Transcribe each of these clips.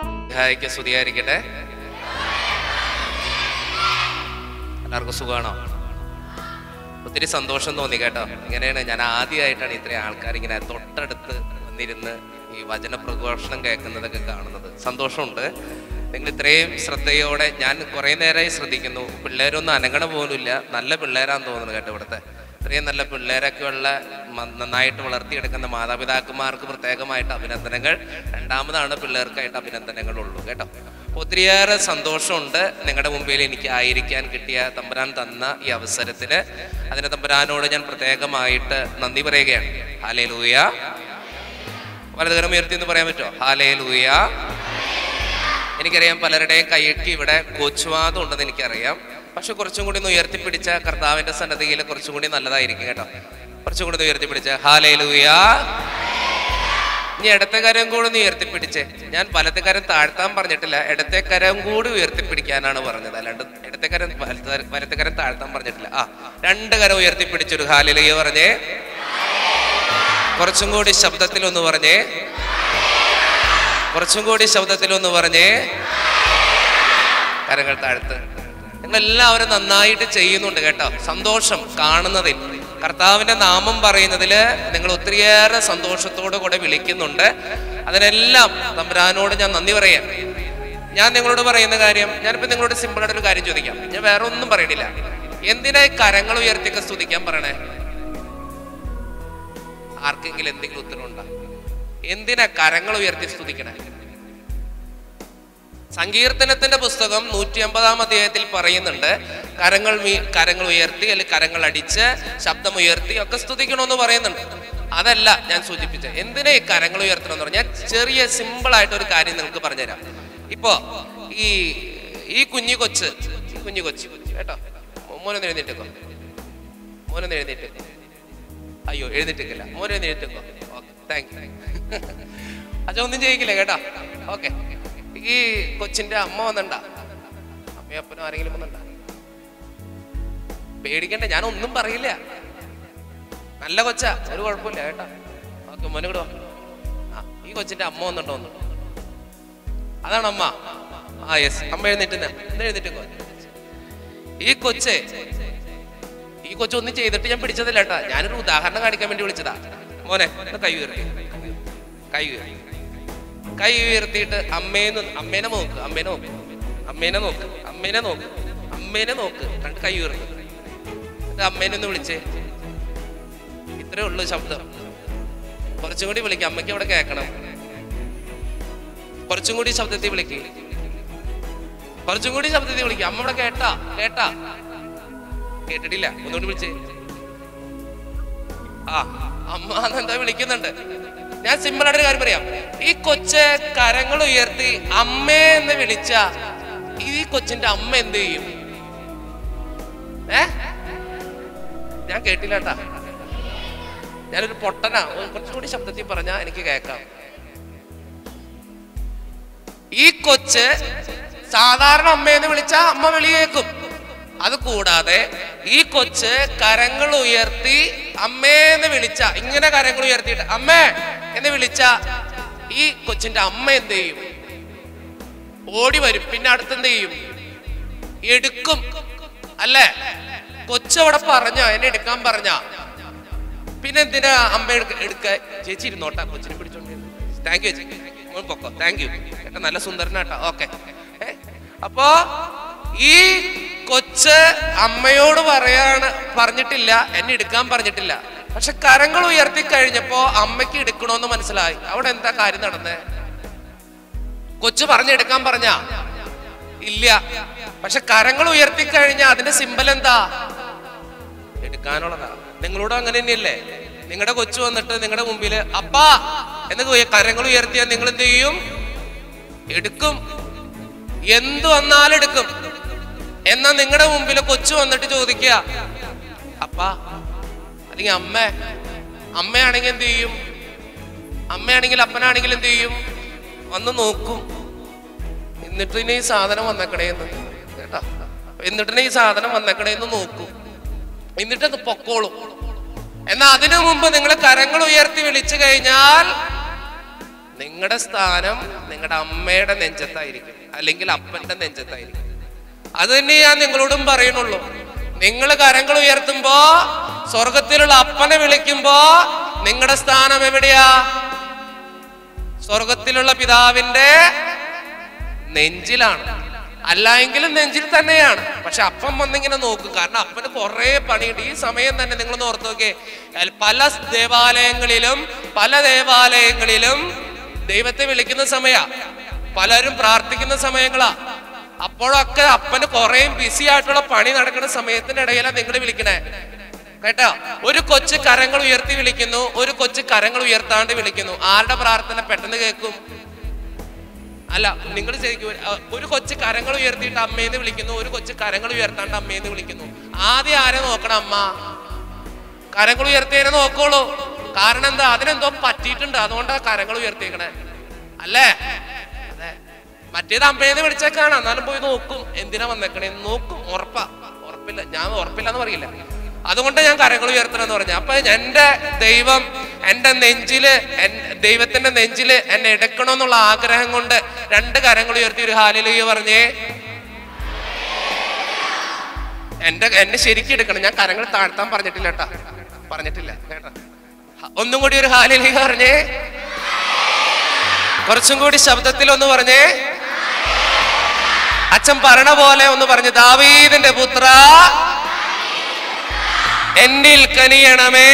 ഹായ്ക്ക് സ്തുതിയായിരിക്കട്ടെ എല്ലാവർക്കും സുഖമാണോ ഒത്തിരി സന്തോഷം തോന്നി കേട്ടോ ഇങ്ങനെയാണ് ഞാൻ ആദ്യമായിട്ടാണ് ഇത്രയും ആൾക്കാർ ഇങ്ങനെ തൊട്ടടുത്ത് വന്നിരുന്ന് ഈ വചന പ്രഘോഷണം കേൾക്കുന്നതൊക്കെ കാണുന്നത് സന്തോഷമുണ്ട് നിങ്ങൾ ഇത്രയും ശ്രദ്ധയോടെ ഞാൻ കുറേ നേരമായി ശ്രദ്ധിക്കുന്നു പിള്ളേരൊന്നും അനങ്ങണ പോലുമില്ല നല്ല പിള്ളേരാന്ന് തോന്നുന്നു കേട്ടോ ഇവിടുത്തെ ഇത്രയും നല്ല പിള്ളേരൊക്കെ ഉള്ള മ- നന്നായിട്ട് വളർത്തിയെടുക്കുന്ന മാതാപിതാക്കന്മാർക്ക് പ്രത്യേകമായിട്ട് അഭിനന്ദനങ്ങൾ രണ്ടാമതാണ് പിള്ളേർക്കായിട്ട് അഭിനന്ദനങ്ങളുള്ളൂ കേട്ടോ ഒത്തിരിയേറെ സന്തോഷമുണ്ട് നിങ്ങളുടെ മുമ്പിൽ എനിക്ക് ആയിരിക്കാൻ കിട്ടിയ തമ്പുരാൻ തന്ന ഈ അവസരത്തിന് അതിന് തമ്പുരാനോട് ഞാൻ പ്രത്യേകമായിട്ട് നന്ദി പറയുകയാണ് ഹാലേ ലൂയ വലതുകരം ഉയർത്തി എന്ന് പറയാൻ പറ്റുമോ ഹാലേ ലൂയ എനിക്കറിയാം പലരുടെയും കൈയ്ക്ക് ഇവിടെ കോച്ചുവാദം ഉണ്ടെന്ന് എനിക്കറിയാം പക്ഷെ കുറച്ചും കൂടി ഒന്ന് ഉയർത്തിപ്പിടിച്ച കർത്താവിന്റെ സന്നദ്ധിയിൽ കുറച്ചും കൂടി നല്ലതായിരിക്കും കേട്ടോ കുറച്ചും കൂടി ഒന്ന് ഉയർത്തിപ്പിടിച്ച ഹാലേ ലൂയ ഇനി ഇടത്തെ കരം കൂടി ഒന്ന് ഉയർത്തിപ്പിടിച്ചേ ഞാൻ വലത്തെ കരം താഴ്ത്താൻ പറഞ്ഞിട്ടില്ല ഇടത്തെ കരം കൂടി ഉയർത്തിപ്പിടിക്കാനാണ് പറഞ്ഞത് അല്ലാണ്ട് ഇടത്തെ കരം വലത്തെ വലത്തെ കരം താഴ്ത്താൻ പറഞ്ഞിട്ടില്ല ആ രണ്ട് കരം ഉയർത്തിപ്പിടിച്ചൊരു ഹാലിലയ്യ പറഞ്ഞേ കുറച്ചും കൂടി ശബ്ദത്തിൽ ഒന്ന് പറഞ്ഞേ കുറച്ചും കൂടി ശബ്ദത്തിൽ ഒന്ന് പറഞ്ഞേ കരങ്ങൾ താഴ്ത്ത് നിങ്ങൾ എല്ലാവരും നന്നായിട്ട് ചെയ്യുന്നുണ്ട് കേട്ടോ സന്തോഷം കാണുന്നതിൽ കർത്താവിന്റെ നാമം പറയുന്നതിൽ നിങ്ങൾ ഒത്തിരിയേറെ സന്തോഷത്തോടു കൂടെ വിളിക്കുന്നുണ്ട് അതിനെല്ലാം തമ്പുരാനോട് ഞാൻ നന്ദി പറയാം ഞാൻ നിങ്ങളോട് പറയുന്ന കാര്യം ഞാനിപ്പോ നിങ്ങളോട് സിമ്പിൾ ആയിട്ട് ഒരു കാര്യം ചോദിക്കാം ഞാൻ വേറെ ഒന്നും പറയണില്ല എന്തിനാ ഈ കരങ്ങൾ ഉയർത്തിയൊക്കെ സ്തുതിക്കാൻ പറയണേ ആർക്കെങ്കിലും എന്തെങ്കിലും ഉത്തരവുണ്ടോ എന്തിനാ കരങ്ങൾ ഉയർത്തി സ്തുതിക്കണേ സങ്കീർത്തനത്തിന്റെ പുസ്തകം നൂറ്റി അമ്പതാം അധ്യായത്തിൽ പറയുന്നുണ്ട് കരങ്ങൾ മീ- കരങ്ങൾ ഉയർത്തി അല്ലെങ്കിൽ കരങ്ങൾ അടിച്ച് ശബ്ദം ഉയർത്തി ഒക്കെ സ്തുതിക്കണമെന്ന് പറയുന്നുണ്ട് അതല്ല ഞാൻ സൂചിപ്പിച്ചത് എന്തിനാ ഈ കരങ്ങൾ ഉയർത്തണം എന്ന് പറഞ്ഞാൽ ചെറിയ സിമ്പിൾ ആയിട്ട് ഒരു കാര്യം നിങ്ങൾക്ക് പറഞ്ഞുതരാം ഇപ്പോ ഈ ഈ കുഞ്ഞു കൊച്ച് ഈ കുഞ്ഞു കൊച്ച് കേട്ടോ മോനൊന്ന് എഴുന്നേറ്റേക്കോ മോനൊന്ന് എഴുന്നേറ്റേക്കോ അയ്യോ എഴുന്നേറ്റേക്കില്ല മോനൊന്ന് എഴുന്നേറ്റേക്കോ ഓക്കെ താങ്ക് യു അച്ഛൻ ഒന്നും ചെയ്യിക്കില്ല കേട്ടോ ഓക്കെ ഈ കൊച്ചിന്റെ അമ്മ വന്നണ്ട അമ്മയും അപ്പനും ആരെങ്കിലും വന്നണ്ട പേടിക്കണ്ട ഞാൻ ഒന്നും പറയില്ല നല്ല കൊച്ചാ ഒരു കുഴപ്പമില്ല കേട്ടോ ഓക്കെ മോനെ കൂടെ വാ. ആ ഈ കൊച്ചിന്റെ അമ്മ വന്നിട്ടോ വന്നു അതാണ് അമ്മ ആ യെസ് അമ്മ എഴുന്നേറ്റുന്ന എന്താ എഴുന്നേറ്റോ ഈ കൊച്ചേ ഈ കൊച്ചൊന്നും ചെയ്തിട്ട് ഞാൻ പിടിച്ചതില്ല കേട്ടാ ഞാനൊരു ഉദാഹരണം കാണിക്കാൻ വേണ്ടി വിളിച്ചതാ മോനെ ഒന്ന് കൈ ഉയർത്തി കൈ ഉയർത്തി കൈ ഉയർത്തിയിട്ട് അമ്മേന്ന് അമ്മേനെ നോക്ക് അമ്മേനെ നോക്ക് അമ്മേനെ നോക്ക് അമ്മേനെ നോക്ക് അമ്മേനെ നോക്ക് രണ്ട് കൈ ഉയർത്ത് എന്നിട്ട് അമ്മേനെ ഒന്ന് വിളിച്ചേ ഇത്രേ ഉള്ളൂ ശബ്ദം കുറച്ചും കൂടി വിളിക്കാം അമ്മയ്ക്ക് അവിടെ കേൾക്കണം കുറച്ചും കൂടി ശബ്ദത്തിൽ വിളിക്ക് കുറച്ചും കൂടി ശബ്ദത്തിൽ വിളിക്കുക അമ്മ ഇവിടെ കേട്ടാ കേട്ടാ കേട്ടിട്ടില്ല ഒന്നുകൂടി വിളിച്ചേ ആ അമ്മ എന്താ വിളിക്കുന്നുണ്ട് ഞാൻ സിമ്പിൾ ആയിട്ട് ഒരു കാര്യം പറയാം ഈ കൊച്ച് കരങ്ങൾ ഉയർത്തി അമ്മേ എന്ന് വിളിച്ച ഈ കൊച്ചിന്റെ അമ്മ എന്ത് ചെയ്യും ഏ ഞാൻ കേട്ടില്ല കേട്ടാ ഞാനൊരു പൊട്ടനാ ഒന്ന് കുറച്ചുകൂടി ശബ്ദത്തിൽ പറഞ്ഞാ എനിക്ക് കേൾക്കാം ഈ കൊച്ച് സാധാരണ അമ്മയെന്ന് വിളിച്ച അമ്മ വിളി കേൾക്കും അത് കൂടാതെ ഈ കൊച്ച് കരങ്ങൾ ഉയർത്തി അമ്മേന്ന് വിളിച്ച ഇങ്ങനെ കരങ്ങൾ ഉയർത്തിയിട്ട് അമ്മേ എന്ന് വിളിച്ച ഈ കൊച്ചിന്റെ അമ്മ എന്ത് ചെയ്യും ഓടി വരും പിന്നെ അടുത്തെന്ത് ചെയ്യും എടുക്കും അല്ലേ കൊച്ചവിടെ പറഞ്ഞ എന്നെ എടുക്കാൻ പറഞ്ഞ പിന്നെ എന്തിനാ അമ്മ എടുക്ക എടുക്ക ചേച്ചി ഇരുന്നോട്ടാ കൊച്ചിനെ പിടിച്ചോണ്ട് താങ്ക് യു ചേച്ചി മോൻ പൊക്കോ താങ്ക് യു ഏട്ടാ നല്ല സുന്ദരനാട്ടാ ഓക്കെ അപ്പോ ഈ കൊച്ച് അമ്മയോട് പറയാണ് പറഞ്ഞിട്ടില്ല എന്നെ എടുക്കാൻ പറഞ്ഞിട്ടില്ല പക്ഷെ കരങ്ങൾ ഉയർത്തി കഴിഞ്ഞപ്പോ അമ്മയ്ക്ക് എടുക്കണോന്ന് മനസ്സിലായി അവിടെ എന്താ കാര്യം നടന്നേ കൊച്ചു പറഞ്ഞെടുക്കാൻ പറഞ്ഞ ഇല്ല പക്ഷെ കരങ്ങൾ ഉയർത്തി കഴിഞ്ഞാൽ അതിന്റെ സിമ്പൽ എന്താ എടുക്കാനുള്ളതാ നിങ്ങളോടും അങ്ങനെ തന്നെയല്ലേ നിങ്ങളുടെ കൊച്ചു വന്നിട്ട് നിങ്ങളുടെ മുമ്പില് അപ്പാ എന്ന് ഉയ- കരങ്ങൾ ഉയർത്തിയാൽ നിങ്ങൾ എന്ത് ചെയ്യും എടുക്കും എന്തു വന്നാലും എടുക്കും എന്നാ നിങ്ങളുടെ മുമ്പിൽ കൊച്ചു വന്നിട്ട് ചോദിക്കുക അപ്പാ അല്ലെങ്കിൽ അമ്മ അമ്മയാണെങ്കിൽ എന്ത് ചെയ്യും അമ്മയാണെങ്കിൽ അപ്പനാണെങ്കിൽ എന്ത് ചെയ്യും വന്ന് നോക്കും എന്നിട്ട് ഇനി ഈ സാധനം വന്നേക്കണേന്ന് കേട്ടാ എന്നിട്ടിനെ ഈ സാധനം വന്നേക്കണേന്ന് നോക്കും എന്നിട്ട് അത് പൊക്കോളും എന്നാ അതിനു മുമ്പ് നിങ്ങൾ കരങ്ങൾ ഉയർത്തി വിളിച്ചു കഴിഞ്ഞാൽ നിങ്ങൾ നിങ്ങളുടെ സ്ഥാനം നിങ്ങളുടെ അമ്മയുടെ നെഞ്ചത്തായിരിക്കും അല്ലെങ്കിൽ അപ്പന്റെ നെഞ്ചത്തായിരിക്കും അത് തന്നെ ഞാൻ നിങ്ങളോടും പറയണുള്ളൂ നിങ്ങൾ കരങ്ങൾ ഉയർത്തുമ്പോ സ്വർഗത്തിലുള്ള അപ്പനെ വിളിക്കുമ്പോ നിങ്ങളുടെ സ്ഥാനം എവിടെയാ സ്വർഗത്തിലുള്ള പിതാവിന്റെ നെഞ്ചിലാണ് അല്ല എങ്കിലും നെഞ്ചിൽ തന്നെയാണ് പക്ഷെ അപ്പം വന്നിങ്ങനെ നോക്കും കാരണം അപ്പന് കുറെ പണിയുണ്ട് ഈ സമയം തന്നെ നിങ്ങൾ ഓർത്ത് നോക്കിയേ അൽ- പല ദേവാലയങ്ങളിലും പല ദേവാലയങ്ങളിലും ദൈവത്തെ വിളിക്കുന്ന സമയ പലരും പ്രാർത്ഥിക്കുന്ന സമയങ്ങളാ അപ്പോഴൊക്കെ അപ്പന് കുറേയും ബിസി ആയിട്ടുള്ള പണി നടക്കുന്ന സമയത്തിന്റെ ഇടയിലാണ് നിങ്ങൾ വിളിക്കണേ കേട്ടോ ഒരു കൊച്ചു കരങ്ങൾ ഉയർത്തി വിളിക്കുന്നു ഒരു കൊച്ചു കരങ്ങൾ ഉയർത്താണ്ട് വിളിക്കുന്നു ആരുടെ പ്രാർത്ഥന പെട്ടെന്ന് കേൾക്കും അല്ല നിങ്ങൾ ശരിക്കും ഒരു- അഹ് ഒരു കൊച്ചു കരങ്ങൾ ഉയർത്തിയിട്ട് അമ്മേന്ന് വിളിക്കുന്നു ഒരു കൊച്ചു കരങ്ങൾ ഉയർത്താണ്ട് അമ്മേന്ന് വിളിക്കുന്നു ആദ്യം ആരെ നോക്കണം അമ്മ കരങ്ങൾ ഉയർത്തിയതിനെ നോക്കോളൂ കാരണം എന്താ അതിനെന്തോ പറ്റിയിട്ടുണ്ട് അതുകൊണ്ടാ കരങ്ങൾ ഉയർത്തിയേക്കണേ അല്ലേ അതെ മറ്റേത് അമ്മേന്ന് വിളിച്ചേക്കാണ് എന്നാലും പോയി നോക്കും എന്തിനാ വന്നേക്കണേ നോക്കും ഉറപ്പാ ഉറപ്പില്ല ഞാൻ ഉറപ്പില്ല എന്ന് പറയില്ല അതുകൊണ്ട് ഞാൻ കരങ്ങൾ ഉയർത്തണം എന്ന് പറഞ്ഞു അപ്പൊ എന്റെ ദൈവം എന്റെ നെഞ്ചില് എൻ- ദൈവത്തിന്റെ നെഞ്ചില് എന്നെ എടുക്കണമെന്നുള്ള ആഗ്രഹം കൊണ്ട് രണ്ട് കരങ്ങൾ ഉയർത്തി ഒരു ഹാലിലേക്ക് പറഞ്ഞേ എന്റെ എന്നെ ശരിക്കും എടുക്കണം ഞാൻ കരങ്ങൾ താഴ്ത്താൻ പറഞ്ഞിട്ടില്ല കേട്ടാ പറഞ്ഞിട്ടില്ല കേട്ടാ ഹ, ഒന്നും കൂടി ഒരു ഹാലിലേക്ക് പറഞ്ഞേ കുറച്ചും കൂടി ശബ്ദത്തിൽ ഒന്ന് പറഞ്ഞേ അച്ഛൻ പറയണ പോലെ ഒന്ന് പറഞ്ഞു ദാവീദിന്റെ പുത്ര എന്നിൽ കനിയണമേ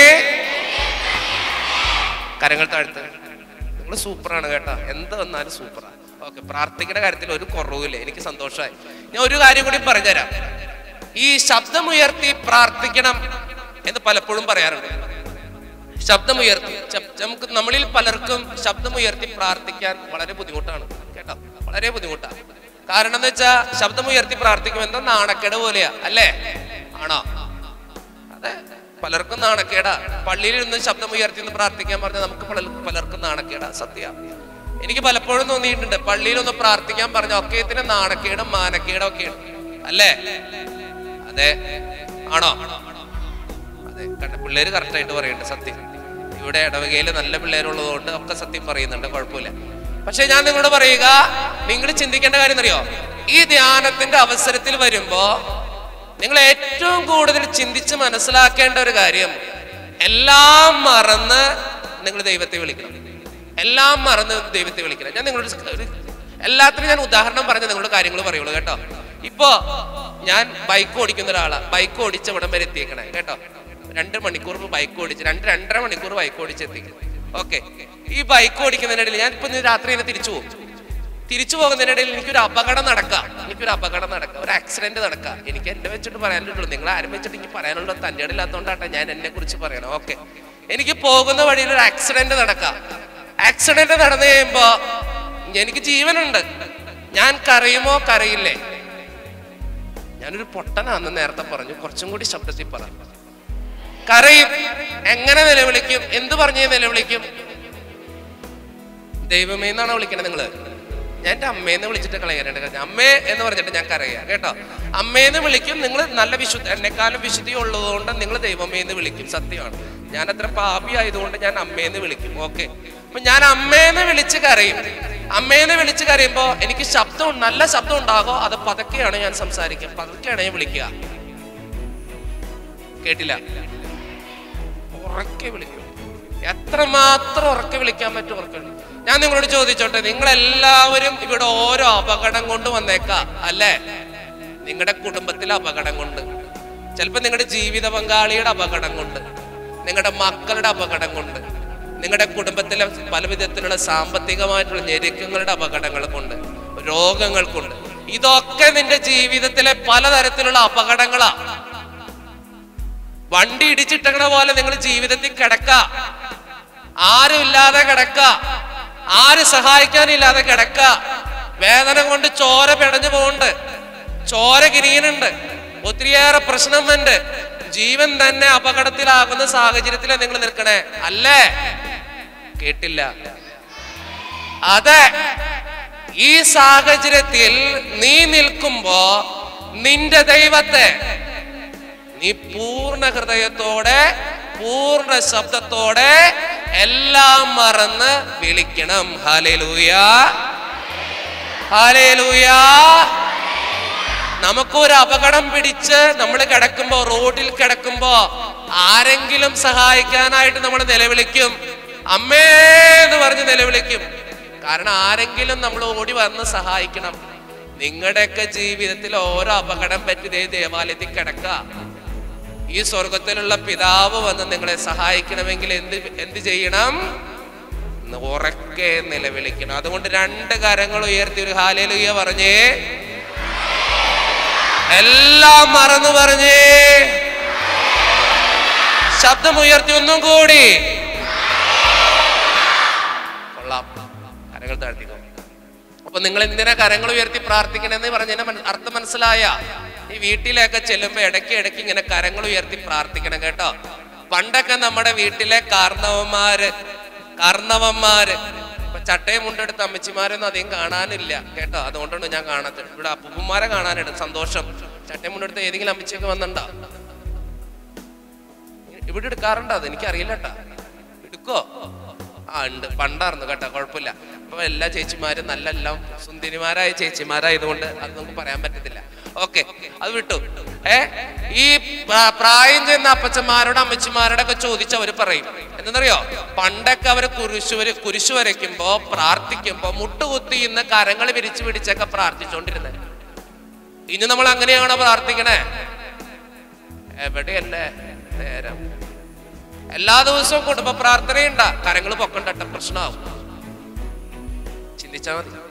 കരങ്ങൾ താഴ്ത്ത് നിങ്ങൾ സൂപ്പറാണ് കേട്ടോ എന്ത് വന്നാലും സൂപ്പറാ ഓക്കെ പ്രാർത്ഥിക്കുന്ന കാര്യത്തിൽ ഒരു കുറവുമില്ല എനിക്ക് സന്തോഷമായി ഞാൻ ഒരു കാര്യം കൂടി പറഞ്ഞുതരാം ഈ ശബ്ദമുയർത്തി പ്രാർത്ഥിക്കണം എന്ന് പലപ്പോഴും പറയാറുണ്ട് ശബ്ദമുയർത്തി ശബ്- നമുക്ക് നമ്മളിൽ പലർക്കും ശബ്ദമുയർത്തി പ്രാർത്ഥിക്കാൻ വളരെ ബുദ്ധിമുട്ടാണ് കേട്ടോ വളരെ ബുദ്ധിമുട്ടാണ് കാരണം എന്ന് വെച്ചാൽ ശബ്ദമുയർത്തി പ്രാർത്ഥിക്കും എന്താ നാണക്കേട് പോലെയാ അല്ലേ ആണോ അതെ പലർക്കും നാണക്കേടാ പള്ളിയിൽ ഇരുന്ന് ശബ്ദം ഉയർത്തി നിന്ന് പ്രാർത്ഥിക്കാൻ പറഞ്ഞാൽ നമുക്ക് പല- പലർക്കും നാണക്കേടാ സത്യ എനിക്ക് പലപ്പോഴും തോന്നിയിട്ടുണ്ട് പള്ളിയിൽ ഒന്ന് പ്രാർത്ഥിക്കാൻ പറഞ്ഞ ഒക്കെത്തിന് നാണക്കേടും മാനക്കേടും ഒക്കെയാണ് അല്ലേ അതെ ആണോ അതെ കണ്ട പിള്ളേര് കറക്റ്റായിട്ട് പറയുന്നുണ്ട് സത്യം ഇവിടെ ഇടവകയിൽ നല്ല പിള്ളേരുള്ളതുകൊണ്ട് ഒക്കെ സത്യം പറയുന്നുണ്ട് കുഴപ്പമില്ല പക്ഷെ ഞാൻ നിങ്ങളോട് പറയുക നിങ്ങൾ ചിന്തിക്കേണ്ട കാര്യം എന്നറിയോ ഈ ധ്യാനത്തിന്റെ അവസരത്തിൽ വരുമ്പോ നിങ്ങൾ ഏറ്റവും കൂടുതൽ ചിന്തിച്ച് മനസ്സിലാക്കേണ്ട ഒരു കാര്യം എല്ലാം മറന്ന് നിങ്ങൾ ദൈവത്തെ വിളിക്കണം എല്ലാം മറന്ന് ദൈവത്തെ വിളിക്കണം ഞാൻ നിങ്ങളോട് ഒരു എല്ലാത്തിനും ഞാൻ ഉദാഹരണം പറഞ്ഞ നിങ്ങളുടെ കാര്യങ്ങൾ പറയുള്ളൂ കേട്ടോ ഇപ്പോ ഞാൻ ബൈക്ക് ഓടിക്കുന്ന ഒരാളാ ബൈക്ക് ഓടിച്ച് ഇവിടം വരെ എത്തിയേക്കണേ കേട്ടോ രണ്ട് മണിക്കൂർ ബൈക്ക് ഓടിച്ച് രണ്ട് രണ്ടര മണിക്കൂർ ബൈക്ക് ഓടിച്ച് എത്തിക്കണം ഓക്കെ ഈ ബൈക്ക് ഓടിക്കുന്നതിനിടയിൽ ഞാൻ ഇപ്പൊ ഇന്ന് രാത്രി തന്നെ തിരിച്ചു പോകും തിരിച്ചു പോകുന്നതിനിടയിൽ എനിക്കൊരു അപകടം നടക്കാം എനിക്കൊരു അപകടം നടക്കാം ഒരു ആക്സിഡന്റ് നടക്കാം എനിക്ക് എന്നെ വെച്ചിട്ട് പറയാനുള്ളൂ നിങ്ങൾ ആരും വെച്ചിട്ട് എനിക്ക് പറയാനുള്ള തൻ്റെ ഇടയില്ലാത്തതുകൊണ്ടാട്ടെ ഞാൻ എന്നെ കുറിച്ച് പറയണം ഓക്കെ എനിക്ക് പോകുന്ന വഴിയിൽ ഒരു ആക്സിഡന്റ് നടക്കാം ആക്സിഡന്റ് നടന്നു കഴിയുമ്പോ എനിക്ക് ജീവനുണ്ട് ഞാൻ കരയുമോ കരയില്ലേ ഞാനൊരു പൊട്ടനാന്ന് നേരത്തെ പറഞ്ഞു കുറച്ചും കൂടി ശബ്ദത്തിൽ പറ കരയും എങ്ങനെ നിലവിളിക്കും എന്ത് പറഞ്ഞ് നിലവിളിക്കും ദൈവമേ എന്നാണ് വിളിക്കണത് നിങ്ങള് ഞാൻ എന്റെ അമ്മേന്ന് വിളിച്ചിട്ട് കളയാനായിട്ട് കാര്യം അമ്മേ എന്ന് പറഞ്ഞിട്ട് ഞാൻ കരയാ കേട്ടോ അമ്മേന്ന് വിളിക്കും നിങ്ങൾ നല്ല വിശുദ്ധ എന്നെക്കാളും വിശുദ്ധി ഉള്ളതുകൊണ്ട് നിങ്ങൾ ദൈവമേ എന്ന് വിളിക്കും സത്യമാണ് ഞാൻ അത്ര പാപി ആയതുകൊണ്ട് ഞാൻ അമ്മേന്ന് വിളിക്കും ഓക്കെ അപ്പൊ ഞാൻ അമ്മേന്ന് വിളിച്ച് കരയും അമ്മേന്ന് വിളിച്ച് കരയുമ്പോ എനിക്ക് ശബ്ദം നല്ല ശബ്ദം ഉണ്ടാകോ അത് പതുക്കെയാണ് ഞാൻ സംസാരിക്കുക പതുക്കെയാണ് ഞാൻ വിളിക്കുക കേട്ടില്ല ഉറക്കെ വിളിക്കും എത്രമാത്രം ഉറക്കെ വിളിക്കാൻ പറ്റും ഉറക്കെ വിളിക്കും. ഞാൻ നിങ്ങളോട് ചോദിച്ചോട്ടെ നിങ്ങൾ എല്ലാവരും ഇവിടെ ഓരോ അപകടം കൊണ്ട് വന്നേക്കാം അല്ലേ നിങ്ങളുടെ കുടുംബത്തിലെ അപകടം കൊണ്ട് ചിലപ്പോൾ നിങ്ങളുടെ ജീവിത പങ്കാളിയുടെ അപകടം കൊണ്ട് നിങ്ങളുടെ മക്കളുടെ അപകടം കൊണ്ട് നിങ്ങളുടെ കുടുംബത്തിലെ പല വിധത്തിലുള്ള സാമ്പത്തികമായിട്ടുള്ള ഞെരുക്കങ്ങളുടെ അപകടങ്ങൾ കൊണ്ട് രോഗങ്ങൾ കൊണ്ട് ഇതൊക്കെ നിന്റെ ജീവിതത്തിലെ പലതരത്തിലുള്ള അപകടങ്ങളാ വണ്ടി ഇടിച്ചിട്ടണ പോലെ നിങ്ങൾ ജീവിതത്തിൽ കിടക്ക ആരും ഇല്ലാതെ കിടക്ക ആര് സഹായിക്കാനില്ലാതെ കിടക്ക വേദന കൊണ്ട് ചോര പിടഞ്ഞു പോകുന്നുണ്ട് ചോര കിരിയുന്നുണ്ട് ഒത്തിരിയേറെ പ്രശ്നമുണ്ട് ജീവൻ തന്നെ അപകടത്തിലാകുന്ന സാഹചര്യത്തിലാണ് നിങ്ങൾ നിൽക്കണേ അല്ലേ കേട്ടില്ല അതെ ഈ സാഹചര്യത്തിൽ നീ നിൽക്കുമ്പോ നിന്റെ ദൈവത്തെ നീ പൂർണ്ണ ഹൃദയത്തോടെ പൂർണ്ണ ശബ്ദത്തോടെ എല്ലാം മറന്ന് വിളിക്കണം ഹാലേലൂയ ഹാലേലൂയ നമുക്കൊരു അപകടം പിടിച്ച് നമ്മൾ കിടക്കുമ്പോ റോഡിൽ കിടക്കുമ്പോ ആരെങ്കിലും സഹായിക്കാനായിട്ട് നമ്മൾ നിലവിളിക്കും അമ്മേ എന്ന് പറഞ്ഞ് നിലവിളിക്കും കാരണം ആരെങ്കിലും നമ്മൾ ഓടി വന്ന് സഹായിക്കണം നിങ്ങളുടെയൊക്കെ ജീവിതത്തിൽ ഓരോ അപകടം പറ്റിയതേ ദേവാലയത്തിൽ കിടക്ക ഈ സ്വർഗത്തിലുള്ള പിതാവ് വന്ന് നിങ്ങളെ സഹായിക്കണമെങ്കിൽ എന്ത് എന്ത് ചെയ്യണം എന്ന് ഉറക്കെ നിലവിളിക്കണം അതുകൊണ്ട് രണ്ട് കരങ്ങൾ ഉയർത്തി ഒരു ഹാലേലുയ്യ പറഞ്ഞേ എല്ലാം മറന്നു പറഞ്ഞേ ശബ്ദം ഉയർത്തി ഒന്നും കൂടി കൊള്ളാം കരങ്ങൾ താഴ്ത്തിക്കോ അപ്പൊ നിങ്ങൾ എന്തിനാ കരങ്ങൾ ഉയർത്തി പ്രാർത്ഥിക്കണമെന്ന് പറഞ്ഞതിന്റെ മന- അർത്ഥം മനസ്സിലായ ഈ വീട്ടിലൊക്കെ ചെല്ലുമ്പോ ഇടയ്ക്ക് ഇടയ്ക്ക് ഇങ്ങനെ കരങ്ങൾ ഉയർത്തി പ്രാർത്ഥിക്കണം കേട്ടോ പണ്ടൊക്കെ നമ്മുടെ വീട്ടിലെ കാർണവന്മാര് കാർണവന്മാര് ഇപ്പൊ ചട്ടയും മുണ്ടെടുത്ത് അമ്മച്ചിമാരൊന്നും അധികം കാണാനില്ല കേട്ടോ അതുകൊണ്ടാണ് ഞാൻ കാണാത്തത് ഇവിടെ അപ്പൂപ്പന്മാരെ കാണാനുണ്ട് സന്തോഷം ചട്ടയും മുണ്ടെടുത്ത് ഏതെങ്കിലും അമ്മച്ചിയൊക്കെ വന്നിട്ടുണ്ടോ ഇവിടെ എടുക്കാറുണ്ടോ അത് എനിക്കറിയില്ല കേട്ടാ എടുക്കോ ആ ഉണ്ട് പണ്ടായിരുന്നു കേട്ടോ കുഴപ്പമില്ല അപ്പൊ എല്ലാ ചേച്ചിമാരും നല്ല എല്ലാം സുന്ദരിമാരായ ചേച്ചിമാരായതുകൊണ്ട് അത് നമുക്ക് പറയാൻ പറ്റത്തില്ല ഓക്കെ അത് വിട്ടു ഏ ഈ പ്രാ- പ്രായം ചെന്ന അപ്പച്ചന്മാരോട് അമ്മച്ചിമാരോട് ഒക്കെ ചോദിച്ച് അവർ പറയും എന്തെന്നറിയോ പണ്ടൊക്കെ അവര് കുരിശു വര കുരിശു വരയ്ക്കുമ്പോ പ്രാർത്ഥിക്കുമ്പോ മുട്ടുകുത്തി ഇന്ന് കരങ്ങൾ വിരിച്ചു പിടിച്ചൊക്കെ പ്രാർത്ഥിച്ചോണ്ടിരുന്നത് ഇനി നമ്മൾ അങ്ങനെയാണോ പ്രാർത്ഥിക്കണേ എവിടെയല്ലേ നേരം എല്ലാ ദിവസവും കുടുംബ പ്രാർത്ഥനയുണ്ട കരങ്ങൾ പൊക്കണ്ടട്ട പ്രശ്നമാവും ചിന്തിച്ചാൽ മതി